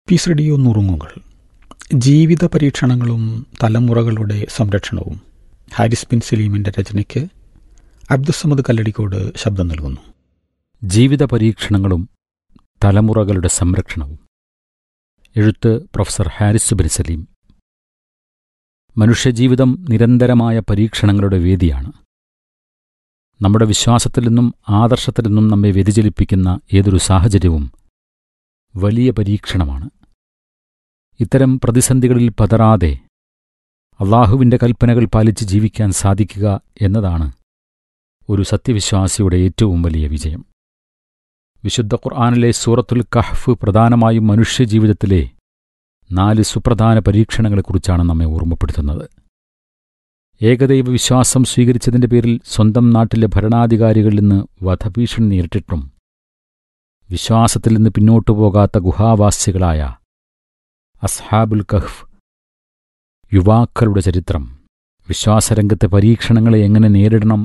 piece radio നുറുങ്ങുകൾ ജീവിത പരീക്ഷണങ്ങളും തലമുറകളുടെ സംരക്ഷണവും ഹാരിസ് ബിൻ സലീമിൻ്റെ രചനയ്ക്ക് അബ്ദുസമദ് കല്ലടിക്കോട് ശബ്ദം നൽകുന്നു ജീവിത പരീക്ഷണങ്ങളും തലമുറകളുടെ സംരക്ഷണവും എഴുത്ത് പ്രൊഫസർ ഹാരിസ് ബിൻ സലീം മനുഷ്യജീവിതം നിരന്തരമായ പരീക്ഷണങ്ങളുടെ വേദിയാണ് നമ്മുടെ വിശ്വാസത്തിൽ നിന്നും ആദർശത്തിൽ നിന്നും നമ്മെ വ്യതിചലിപ്പിക്കുന്ന ഏതൊരു സാഹചര്യവും വലിയ പരീക്ഷണമാണ് ഇത്തരം പ്രതിസന്ധികളിൽ പതറാതെ അള്ളാഹുവിൻ്റെ കൽപ്പനകൾ പാലിച്ച് ജീവിക്കാൻ സാധിക്കുക എന്നതാണ് ഒരു സത്യവിശ്വാസിയുടെ ഏറ്റവും വലിയ വിജയം വിശുദ്ധ ഖുർആാനിലെ സൂറത്തുൽ കഹ്ഫ് പ്രധാനമായും മനുഷ്യജീവിതത്തിലെ നാല് സുപ്രധാന പരീക്ഷണങ്ങളെക്കുറിച്ചാണ് നമ്മെ ഓർമ്മപ്പെടുത്തുന്നത് ഏകദൈവ വിശ്വാസം സ്വീകരിച്ചതിൻ്റെ പേരിൽ സ്വന്തം നാട്ടിലെ ഭരണാധികാരികളിൽ നിന്ന് വധഭീഷണി നേരിട്ടിട്ടും വിശ്വാസത്തിൽ നിന്ന് പിന്നോട്ടു പോകാത്ത ഗുഹാവാസികളായ അസ്ഹാബുൽ കഹ്ഫ് യുവാക്കളുടെ ചരിത്രം വിശ്വാസരംഗത്തെ പരീക്ഷണങ്ങളെ എങ്ങനെ നേരിടണം